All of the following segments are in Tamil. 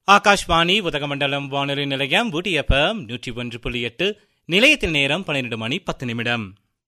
ஆகாஷ்வாணி உதகமண்டலம் வானொலி நிலையம் ஊட்டி எஃப்எம் நூற்றி ஒன்று புள்ளி எட்டு நிலையத்தில் நேரம் பன்னிரண்டு மணி பத்து நிமிடம்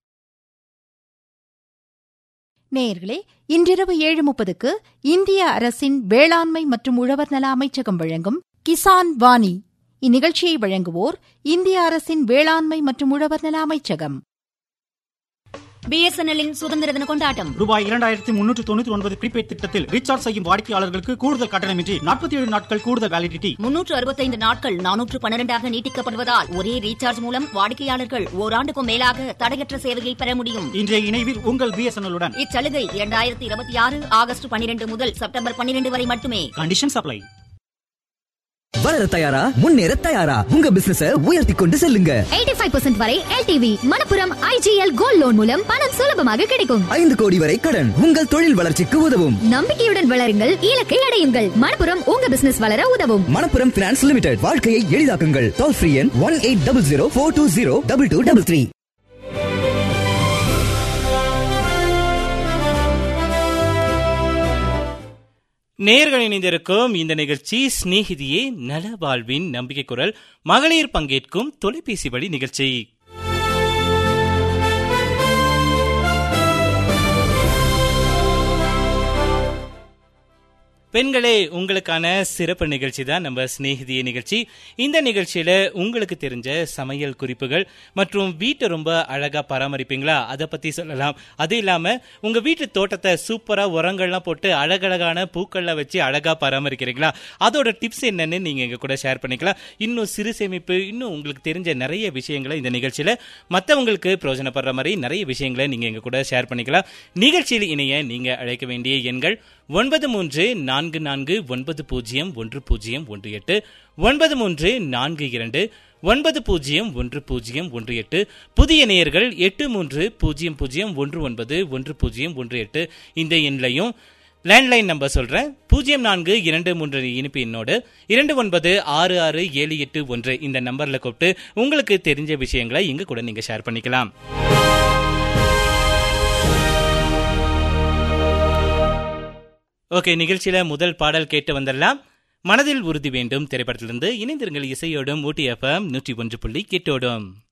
நேயர்களே இன்றிரவு ஏழு முப்பதுக்கு இந்திய அரசின் வேளாண்மை மற்றும் உழவர் நல அமைச்சகம் வழங்கும் கிசான் வாணி இந்நிகழ்ச்சியை வழங்குவோர் இந்திய அரசின் வேளாண்மை மற்றும் உழவர் நல அமைச்சகம் பிஎஸ்என்எல்லின் சுதந்திர தின கொண்டாட்டம் ரூபாய் இரண்டாயிரத்தி முன்னூற்று தொண்ணூற்றி ஒன்பது ப்ரீபெய்ட் திட்டத்தில் ரீசார்ஜ் செய்யும் வாடிக்கையாளர்களுக்கு கூடுதல் கட்டணமின்றி நாற்பத்தி ஏழு நாட்கள் கூடுதல் வேலிடிட்டி முன்னூற்று அறுபத்தைந்து நாட்கள் நானூற்று பன்னிரண்டாக நீட்டிக்கப்படுவதால் ஒரே ரீசார்ஜ் மூலம் வாடிக்கையாளர்கள் ஓராண்டுக்கும் மேலாக தடையற்ற சேவையை பெற முடியும் இன்றைய இணைவில் உங்கள் பிஎஸ்என்எல் உடன் இச்சலுகை இரண்டாயிரத்தி இருபத்தி ஆறு ஆகஸ்ட் பன்னிரண்டு முதல் செப்டம்பர் பன்னிரண்டு வரை மட்டுமே கண்டிஷன் சப்ளை வளர தயாரா முன்னேற தயாரா உங்க பிசினஸ உயர்த்தி கொண்டு செல்லுங்க 85% வரை LTV Manappuram IGL gold loan மூலம் பணம் சுலபமாக கிடைக்கும் ஐந்து கோடி வரை கடன் உங்கள் தொழில் வளர்ச்சிக்கு உதவும் நம்பிக்கையுடன் வளருங்கள் இலக்கை அடையுங்கள் மணப்புரம் உங்க பிசினஸ் வளர உதவும் மணப்புரம் பினான்ஸ் லிமிடெட் வாழ்க்கையை எளிதாக்குங்கள் டோல் ஃப்ரீ எண் one eight double zero four two zero double two double three நேர்கள் இணைந்திருக்கும் இந்த நிகழ்ச்சி ஸ்நேகிதியே நல வாழ்வின் நம்பிக்கை குரல் மகளிர் பங்கேற்கும் தொலைபேசி வழி நிகழ்ச்சி பெண்களே உங்களுக்கான சிறப்பு நிகழ்ச்சி தான் நம்ம சிநேகிதிய நிகழ்ச்சி இந்த நிகழ்ச்சியில உங்களுக்கு தெரிஞ்ச சமையல் குறிப்புகள் மற்றும் வீட்டை ரொம்ப அழகா பராமரிப்பீங்களா அதை பத்தி சொல்லலாம் அது இல்லாம உங்க வீட்டு தோட்டத்தை சூப்பரா உரங்கள்லாம் போட்டு அழகழகான பூக்கள்ல வச்சு அழகா பராமரிக்கிறீங்களா அதோட டிப்ஸ் என்னன்னு நீங்க எங்க கூட ஷேர் பண்ணிக்கலாம் இன்னும் சிறு சேமிப்பு இன்னும் உங்களுக்கு தெரிஞ்ச நிறைய விஷயங்களை இந்த நிகழ்ச்சியில மத்தவங்களுக்கு பிரயோஜனப்படுற மாதிரி நிறைய விஷயங்களை நீங்க எங்க கூட ஷேர் பண்ணிக்கலாம் நிகழ்ச்சியில் இணைய நீங்க அழைக்க வேண்டிய எண்கள் ஒன்பது மூன்று நான்கு நான்கு ஒன்பது பூஜ்ஜியம் ஒன்று பூஜ்ஜியம் ஒன்று எட்டு ஒன்பது மூன்று நான்கு இரண்டு ஒன்பது பூஜ்ஜியம் ஒன்று பூஜ்ஜியம் ஒன்று எட்டு புதிய நேயர்கள் எட்டு மூன்று பூஜ்ஜியம் பூஜ்ஜியம் ஒன்று ஒன்பது ஒன்று பூஜ்ஜியம் ஒன்று எட்டு இந்த எண்லையும் லேண்ட்லைன் நம்பர் சொல்றேன் பூஜ்ஜியம் நான்கு இரண்டு மூன்று இனிப்பு எண்ணோடு இரண்டு ஒன்பது ஆறு ஆறு ஏழு எட்டு ஒன்று இந்த நம்பர்ல கூப்பிட்டு உங்களுக்கு தெரிஞ்ச விஷயங்களை இங்க கூட நீங்க ஷேர் பண்ணிக்கலாம் ஓகே நிகழ்ச்சியில முதல் பாடல் கேட்டு வந்துடலாம் மனதில் உறுதி வேண்டும் திரைப்படத்திலிருந்து இணைந்திருங்கள் இசையோடும் ஊட்டி எஃப்எம் நூற்றி ஒன்று புள்ளி கேட்டோடும்